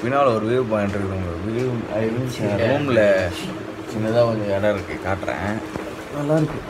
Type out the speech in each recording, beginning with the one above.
பின்னால் ஒரு view point இருக்குது உங்களுக்கு வியூ ரூமில் சின்னதாக கொஞ்சம் இடம் இருக்குது காட்டுறேன் நல்லா இருக்கு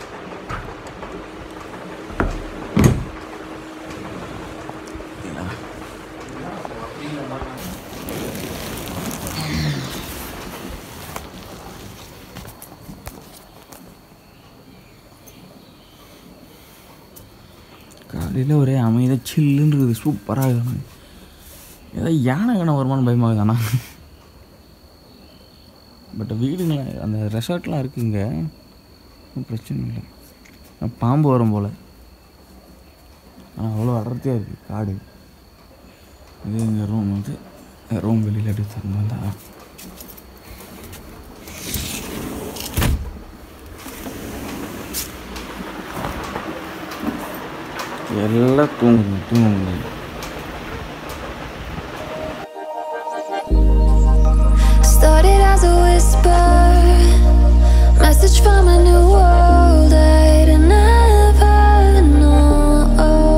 காலையில் ஒரே அமைதியாக சில்லுன்னு இருக்குது சூப்பராக இருக்குது ஏதோ யானை கணம் வருமானு பயமாகுது ஆனால் பட் வீடுங்க அந்த ரெசார்ட்லாம் இருக்குங்க ஒன்றும் பிரச்சனை இல்லை ஆனா பாம்பு வரும் போல் ஆனால் அவ்வளோ அடர்த்தியாக இருக்குது காடு இது எங்கள் ரூம் வந்து ரூம் வெளியில் எடுத்து தந்து வந்தா எல்லாம் தூங்குங்க தூங்குங்க Started as a whisper, message from a new world I'd never known.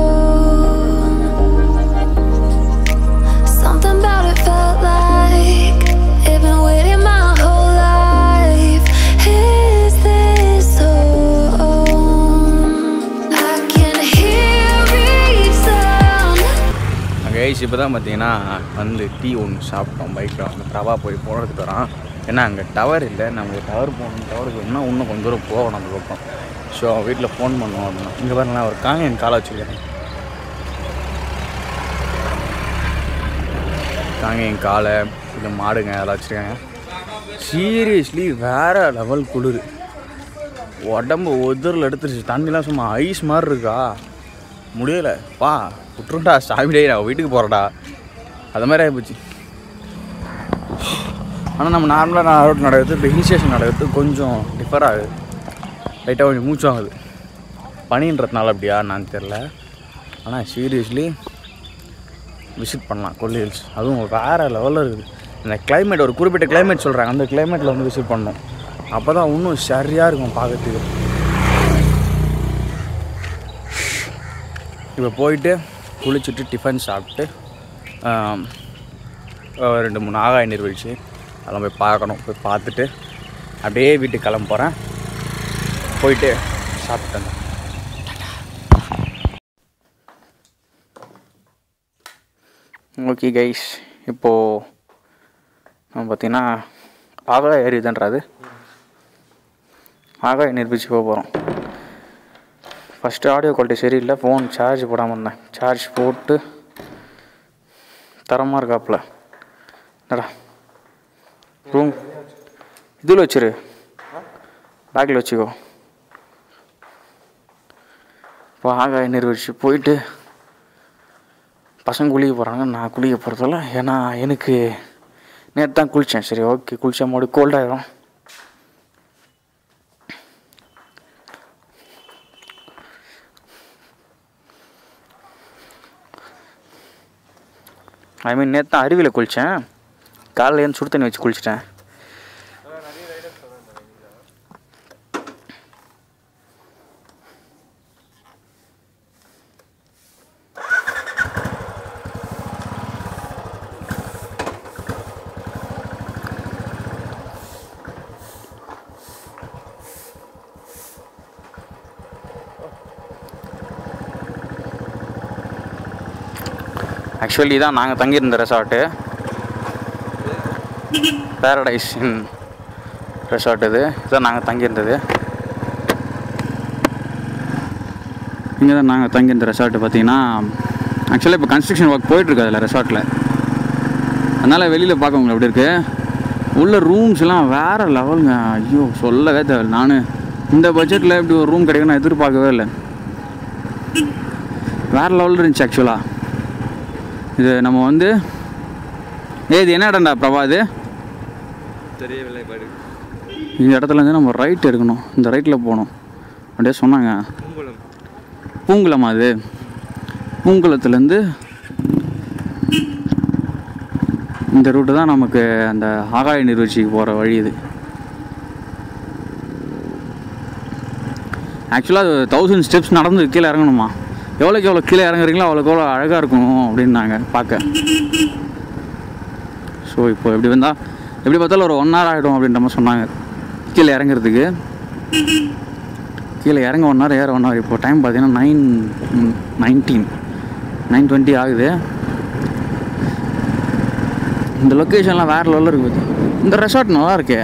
Something about it felt like it'd been waiting my whole life. Is this home? I can hear each sound. Guys இப்போ தான் பார்த்தீங்கன்னா வந்து tea ஒன்று சாப்பிட்டோம் பைக்கில் வந்து ரவா போய் போகிறதுக்கு வரோம் ஏன்னா அங்கே டவர் இல்லை நம்ம டவர் போகணும் டவருக்கு இன்னும் இன்னும் கொஞ்சம் தூரம் போகணும் அந்த பக்கம் ஸோ வீட்டில் ஃபோன் பண்ணுவோம் அப்படின்னா இங்கே பாருங்க நான் ஒரு காங்கேயன் காலை வச்சுருக்கேன் காங்கேயன் காலை இந்த மாடுங்க அதெல்லாம் வச்சுருக்காங்க சீரியஸ்லி வேறு லெவல் குளிர் உடம்பு ஒதரில் எடுத்துருச்சு தண்ணிலாம் சும்மா ஐஸ் மாதிரி இருக்கா முடியல பா விட்டுருண்டா சாமிடே நான் வீட்டுக்கு போகிறடா அது மாதிரி ஆகிப்போச்சு ஆனால் நம்ம நார்மலாக நான் ரோட் நடக்கிறது இப்போ ஹில் ஸ்டேஷன் நடக்கிறது கொஞ்சம் டிஃபர் ஆகுது லைட்டாக கொஞ்சம் மூச்சு வாங்குது பனின்றதுனால அப்படியா நான் தெரில ஆனால் சீரியஸ்லி விசிட் பண்ணலாம் கொல்லி ஹில்ஸ் அதுவும் வேறு லெவலில் இருக்குது இந்த climate ஒரு குறிப்பிட்ட climate சொல்கிறாங்க அந்த கிளைமேட்டில் வந்து விசிட் பண்ணணும் அப்போ தான் இன்னும் சரியாக இருக்கும் பார்க்கறதுக்கு இப்போ போயிட்டு குளிச்சுட்டு டிஃபன் சாப்பிட்டு ஆம், அஹ் ரெண்டு மூணு ஆகாய நீர்வீழ்ச்சி அதெல்லாம் போய் பார்க்கணும் போய் பார்த்துட்டு அப்படியே வீட்டுக்கு கிளம்ப போகிறேன் போயிட்டு சாப்பிட்டேன் ஓகே கைஸ் இப்போது நம்ம பார்த்தீங்கன்னா ஆகாய ஏரிதான்றாது ஆகாய நீர்வீழ்ச்சி போக போகிறோம் ஃபஸ்ட்டு ஆடியோ குவாலிட்டி சரியில்லை ஃபோன் சார்ஜ் போடாமல் இருந்தேன் சார்ஜ் போட்டு தரமாக இருக்காப்புல என்னடா ரூம் இதில் வச்சிரு பேக்கில் வச்சுக்கோ இப்போ ஆகாய நீர்வீழ்ச்சி போயிட்டு பசங்க குளிக்க போகிறாங்க நான் குளிக்க போகிறதில்ல ஏன்னா எனக்கு நேற்று தான் குளித்தேன் சரி ஓகே குளிச்சா மறுபடி கோல்டாயிரும் ஐ மீன் நேற்று தான் அருவியில் குளித்தேன் காலையில் ஏன் சுடு தண்ணி வச்சு குளிச்சிட்டேன் ஆக்சுவலி தான் நாங்கள் தங்கியிருந்த ரெசார்ட்டு பேரடைஸ் ரெசார்ட் இது இதுதான் நாங்கள் தங்கியிருந்தது இங்கே தான் நாங்கள் தங்கியிருந்த ரெசார்ட்டு பார்த்தீங்கன்னா ஆக்சுவலாக இப்போ கன்ஸ்ட்ரக்ஷன் ஒர்க் போயிட்டுருக்கு அதில் ரெசார்ட்டில் அதனால் வெளியில் பார்க்க உங்களுக்கு எப்படி இருக்குது உள்ள ரூம்ஸ் எல்லாம் வேறு லெவலுங்க ஐயோ சொல்லவே தேவை நான் இந்த பட்ஜெட்டில் இப்படி ஒரு ரூம் கிடைக்கும் நான் எதிர்பார்க்கவே இல்லை வேறு லெவலில் இருந்துச்சு ஆக்சுவலாக இது நம்ம வந்து ஏய் இது என்ன இடம்டா பிரபா இது தெரியவில்லை பாரு இந்த இடத்துல இருந்து நம்ம ரைட் எடுக்கணும் இந்த ரைட்டில் போகணும் அப்படியே சொன்னாங்க கும்பலம் பூங்குளமா அது பூங்குளத்துலேருந்து இந்த ரூட்டு தான் நமக்கு அந்த ஆகாய நீர்வீழ்ச்சிக்கு போகிற வழி இது ஆக்சுவலாக அது தௌசண்ட் ஸ்டெப்ஸ் நடந்து கீழே இறங்கணுமா எவ்வளோக்கு எவ்வளோ கீழே இறங்குறீங்களோ அவ்வளோக்கு எவ்வளோ அழகாக இருக்கும் அப்படின்னாங்க பார்க்க ஸோ இப்போ எப்படி வந்தால் எப்படி பார்த்தாலும் ஒரு ஒன் ஹவர் ஆகிடும் அப்படின்ற மாதிரி சொன்னாங்க கீழே இறங்குறதுக்கு கீழே இறங்க ஒன் ஹவர் ஏற ஒன் ஹவர் இப்போ டைம் பார்த்தீங்கன்னா நைன் நைன்டீன் நைன் டுவெண்ட்டி ஆகுது இந்த லொக்கேஷன்லாம் வேறு லெவலில் இருக்குது இந்த ரெசார்ட் நல்லா இருக்கே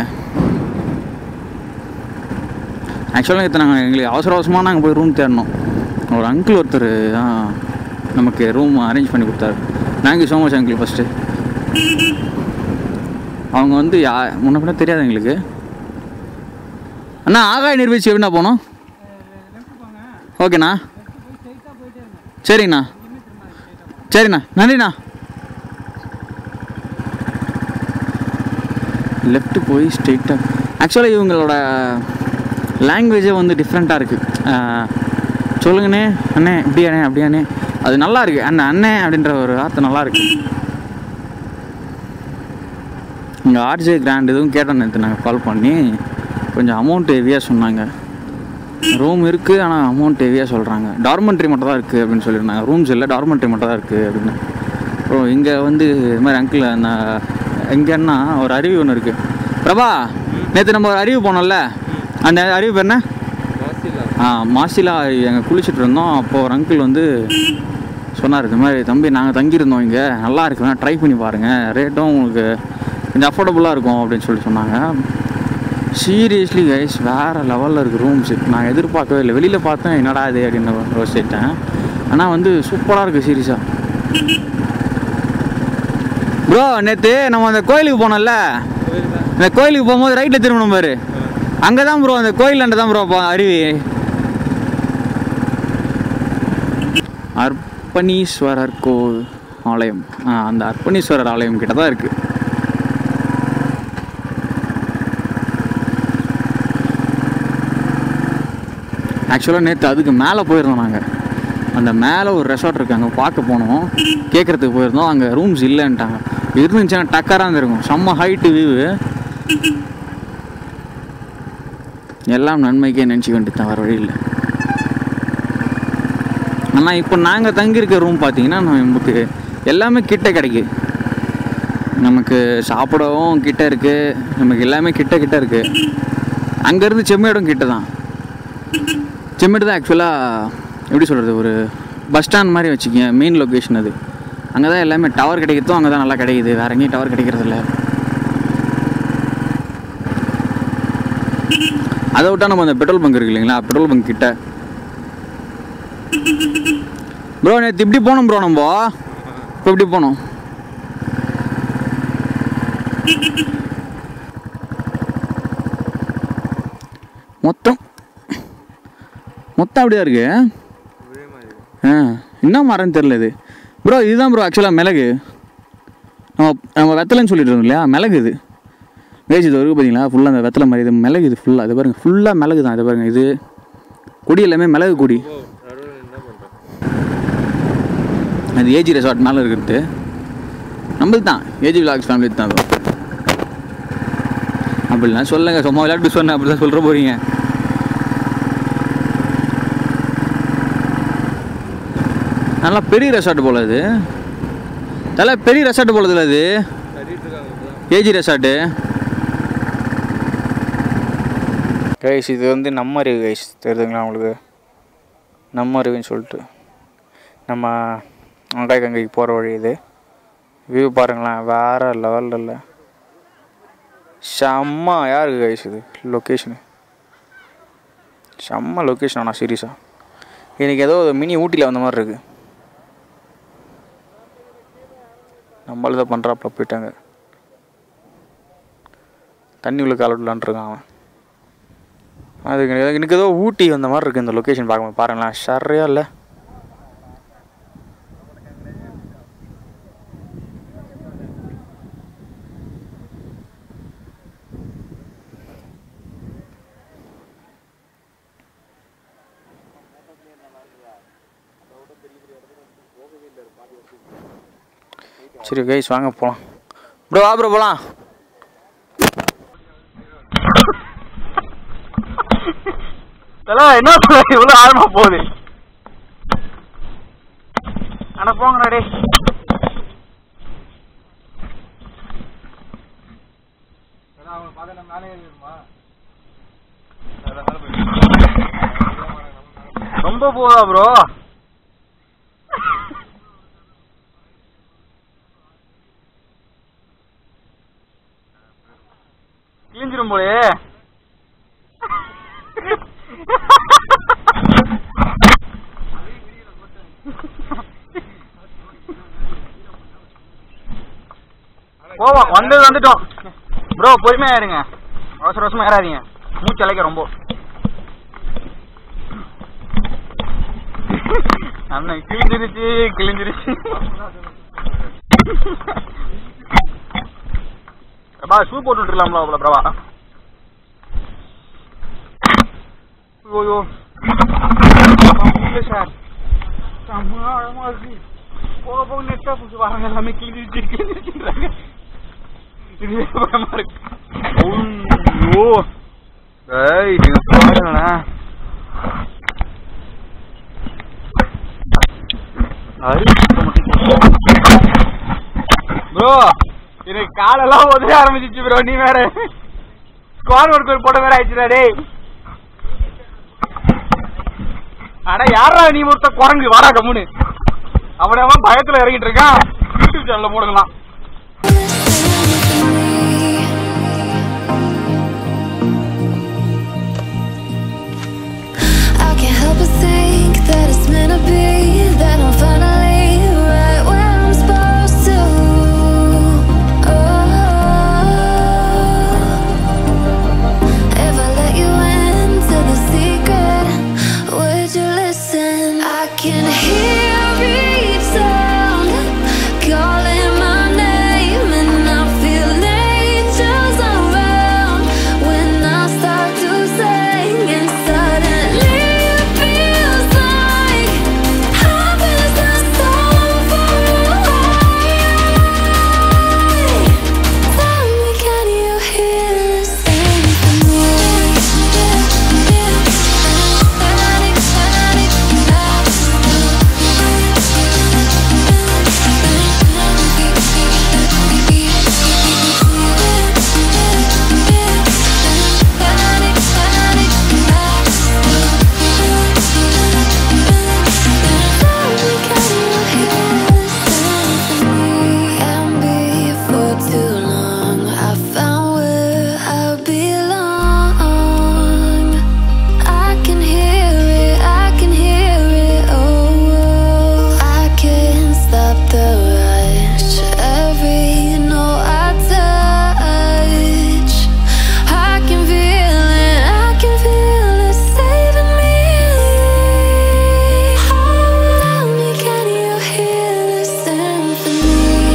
ஆக்சுவலாக இப்போ நாங்கள் எங்களுக்கு அவசர அவசரமாக நாங்கள் போய் ரூம் தேடினோம் ஒரு அங்கிள் ஒருத்தர் தான் நமக்கு ரூம் அரேஞ்ச் பண்ணி கொடுத்தாரு thank you so much uncle first அவங்க வந்து யா முன்ன பின்ன தெரியாது எங்களுக்கு அண்ணா ஆகாய நீர்வீழ்ச்சி எப்படிண்ணா போகணும் ஓகேண்ணா சரிங்கண்ணா சரிண்ணா நன்றிண்ணா லெஃப்ட் போய் ஸ்ட்ரெயிட்டாக ஆக்சுவலாக இவங்களோட லாங்குவேஜே வந்து டிஃப்ரெண்ட்டாக இருக்குது சொல்லுங்கண்ணே அண்ணே இப்படியாண்ணே அப்படியாண்ணே அது நல்லா இருக்கு அண்ணன் அண்ணே அப்படின்ற ஒரு வார்த்தை நல்லா இருக்கு இங்கே ஆர்ஜே கிராண்ட் எதுவும் கேட்டோம் நேற்று நாங்கள் கால் பண்ணி கொஞ்சம் அமௌண்ட் ஹெவியாக சொன்னாங்க ரூம் இருக்குது ஆனால் அமௌண்ட் ஹெவியாக சொல்கிறாங்க டார்மெண்ட்ரி மட்டும் தான் இருக்குது அப்படின்னு சொல்லியிருந்தாங்க ரூம்ஸ் இல்லை டார்மெண்ட்ரி மட்டும் தான் இருக்குது அப்படின்னு அப்புறம் இங்கே வந்து இது மாதிரி அங்கிள் நான் எங்கன்னா ஒரு அருவி ஒன்று இருக்குது பிரபா நேற்று நம்ம ஒரு அருவி போனோம்ல அந்த அருவி பேர் என்ன மாசிலா ஆ மாசிலா எங்கள் குளிச்சுட்டு இருந்தோம் அப்போது ஒரு அங்கிள் வந்து சொன்னார் இது மாதிரி தம்பி நாங்கள் தங்கியிருந்தோம் இங்கே நல்லா இருக்கு வேணா ட்ரை பண்ணி பாருங்கள் ரேட்டும் உங்களுக்கு கொஞ்சம் அஃபோர்டபுளாக இருக்கும் அப்படின்னு சொல்லி சொன்னாங்க சீரியஸ்லி கைஸ் வேறு லெவலில் இருக்குது ரூம்ஸு நான் எதிர்பார்க்கவே இல்லை வெளியில் பார்த்தேன் என்னடா இது அப்படின்னு யோசிச்சிட்டேன் ஆனால் வந்து சூப்பராக இருக்குது சீரியஸாக ப்ரோ நேற்று நம்ம அந்த கோயிலுக்கு போனோம்ல கோயில் தான் இந்த கோயிலுக்கு போகும்போது ரைட்டில் திரும்பணும் பாரு அங்கே தான் ப்ரோ அந்த கோயிலாண்ட தான் ப்ரோ அருவி அர்ப்பணீஸ்வரர் கோ ஆலயம் ஆ அந்த அர்ப்பணீஸ்வரர் ஆலயம் கிட்ட தான் இருக்குது ஆக்சுவலாக நேற்று அதுக்கு மேலே போயிருந்தோம் நாங்கள் அந்த மேலே ஒரு ரெசார்ட் இருக்கு அங்கே பார்க்க போனோம் கேட்குறதுக்கு போயிருந்தோம் அங்கே ரூம்ஸ் இல்லைன்ட்டாங்க இருந்துச்சுன்னா டக்கராக இருந்திருக்கும் செம்ம ஹைட்டு வியூ எல்லாம் நன்மைக்கே நினச்சி வேண்டியது வர வழி இல்லை ஆனால் இப்போ நாங்கள் தங்கியிருக்க ரூம் பார்த்தீங்கன்னா நமக்கு எல்லாமே கிட்ட கிடைக்கு நமக்கு சாப்பிடவும் கிட்ட இருக்குது நமக்கு எல்லாமே கிட்ட கிட்ட இருக்குது அங்கேருந்து செம்மேடும் கிட்ட தான் செம்மேடு தான் ஆக்சுவலாக எப்படி சொல்கிறது ஒரு பஸ் ஸ்டாண்ட் மாதிரி வச்சுக்கங்க மெயின் லொக்கேஷன் அது அங்கே தான் எல்லாமே டவர் கிடைக்கிறதும் அங்கே தான் நல்லா கிடைக்குது வேற எங்கேயும் டவர் கிடைக்கிறது இல்லை அதை விட்டா நம்ம அந்த பெட்ரோல் பங்க் இருக்கு இல்லைங்களா பெட்ரோல் பங்க் கிட்ட ப்ரோ நேற்று இப்படி போனோம் ப்ரோ நம்ம இப்போ இப்படி போனோம் மொத்தம் மொத்தம் அப்படியா இருக்கு ஒரே மாதிரி ஆ என்ன மரம்னு தெரில இது ப்ரோ இதுதான் ப்ரோ ஆக்சுவலாக மிளகு நம்ம நம்ம வெத்தலைன்னு சொல்லிட்டு இருந்தோம் இல்லையா மிளகு இது வேஜ் இது வரைக்கும் பார்த்தீங்களா ஃபுல்லாக அந்த வெத்தலை மாதிரி இது மிளகு இது ஃபுல்லாக இது பாருங்க ஃபுல்லாக மிளகு தான் இது பாருங்க இது கொடி எல்லாமே மிளகு கொடி ஓ நடுவில் என்ன பண்ணுறேன் அது ஏஜி ரெசார்ட் மேலே இருக்கிறது நம்மளுக்கு தான் ஏஜி விலாக்ஸ் ஃபேமிலி தான் அது அப்படிலாம் சொல்லுங்க சும்மா விளையாட்டு சொன்னேன் அப்படி தான் சொல்கிற போகிறீங்க நல்லா பெரிய ரெசார்ட் போல இது தலை பெரிய ரெசார்ட் போல இதுல இது கட்டிட்டு இருக்காங்க இப்பதான் ஏஜி ரெசார்ட்டு கைஸ் இது வந்து நம்ம அருவி கைஸ் தெரியுதுங்களா உங்களுக்கு நம்ம அருவின்னு சொல்லிட்டு நம்ம வெங்காய கங்கைக்கு போகிற வழி இது வியூ பாருங்களேன் வேறு லெவலில் இல்லை செம்மையாக இருக்குது கைஸ் இது லொக்கேஷனு செம்ம லொக்கேஷன் ஆனால் சீரியஸாக எனக்கு ஏதோ மினி ஊட்டியில் வந்த மாதிரி இருக்குது நம்மள இதை பண்ணுறாப்புல போயிட்டாங்க தண்ணி உள்ள கால விடலான்ட்ருக்கான் அவன் அதுக்கு எனக்கு- எனக்கு ஏதோ ஊட்டி வந்த மாதிரி இருக்குது இந்த லொக்கேஷன் பார்க்கும்போது பாருங்களேன் சரியா இல்லை சரி கைஸ் வாங்க போகலாம் ப்ரோ வா ப்ரோ போகலாம் என்ன இவ்வளோ ஆழமா போகுது அட போங்கடா டே ரொம்ப போதா ப்ரோ கிழிஞ்சிரும் போலே போவோம் வந்தது வந்துட்டோம் ப்ரோ பொறுமையா இருங்க அவசர அவசரமா ஏறாதீங்க மூச்சு அழைக்க ரொம்ப அண்ணன் கிழிஞ்சிருச்சு கிழிஞ்சிருச்சு பிரபா ஷூ போட்டு விட்டுலாம்ல அவ்வளோ பிரபா ஐயோ சார் செம்ம ஆழமா இருக்கு போக போக நெட்டா புடிச்சு வராங்க எல்லாமே கிழிஞ்சிருச்சு கிழிஞ்சிருச்சுன்றாங்க இதுவே பயமா இருக்கு ஐயோ ஏய் நீங்க பாருங்களேன் ப்ரோ எனக்கு காலெல்லாம் உதவி ஆரம்பிச்சிச்சு ப்ரோ நீ வேற ஸ்குவாட் ஒர்க் ஒரு போட்ட வேற ஆயிடுச்சுடா டேய் அட யாரா நீ ஒருத்த குரங்கு வாடா கம்முனு அவன் அவன் பயத்துல இறங்கிட்டு இருக்கான் யூடியூப் சேனல்ல போடுங்களாம் I can't help but think that it's meant to be that I'm finally right where I'm supposed to. Oh, if I let you into the secret, would you listen? I can hear each sound calling my name, and I feel angels around when I start to sing, and suddenly it feels like heaven's not so far away. Tell me, can you hear the And before too long, I found where I belong. I can hear it, I can hear it. Oh, I can't stop the rush. Every note I touch, I can feel it, I can feel it saving me. Oh, tell me, can you hear the symphony?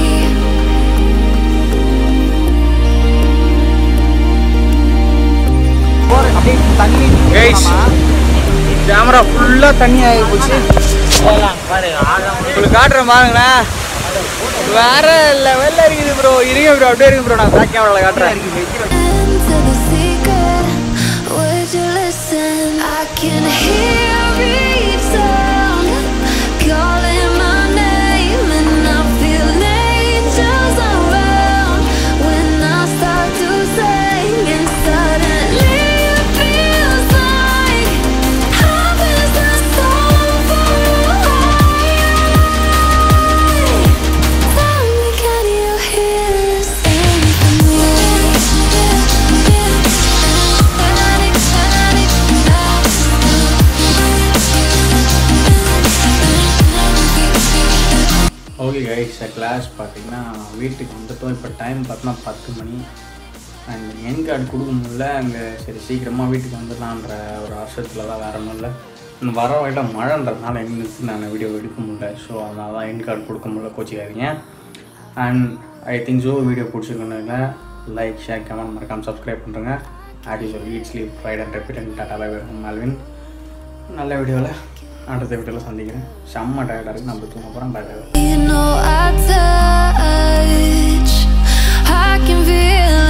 Guys camera ஃபுல்லா தண்ணி ஆகி போச்சு உங்களுக்கு காட்டுறேன் பாருங்களேன் வேற லெவல்ல இருக்குது ப்ரோ இருங்க ப்ரோ அப்படியே இருக்கு ப்ரோ நான் பேக் கேமரால காட்டுறேன் Into the secret, would you listen? I can hear each sound calling my name, and I feel angels around when I start to sing, and suddenly it feels like heaven's not so far away. Tell me, can you hear the okay guys glass பார்த்தீங்கன்னா வீட்டுக்கு வந்துட்டோம் இப்போ time பார்த்தோன்னா பத்து money and N card கொடுக்க முடியல அங்கே சரி சீக்கிரமாக வீட்டுக்கு வந்துடலான்ற ஒரு வருஷத்தில் தான் வேற ஒன்றும் இல்லை இந்த வர வகையில் மழைன்றதுனால எங்களுக்கு நான் வீடியோ எடுக்க முடியல ஸோ அதனால தான் என் கார்டு கொடுக்க முடியல கோச்சிக்காதீங்க and I think so video பிடிச்சிருக்கணுங்க லைக் ஷேர் கமெண்ட் மறக்காமல் சப்ஸ்கிரைப் பண்ணுறேங்க ஆடி சொல்லி eat sleep ride and repeat and tata bye Malvin நல்ல வீடியோவில் அடுத்த வீடியோவில் சந்திக்கிறேன் செம்ம டயர்டாக இருக்குது நம்ம தூங்க போகிறோம் bye bye You know I touch, I can feel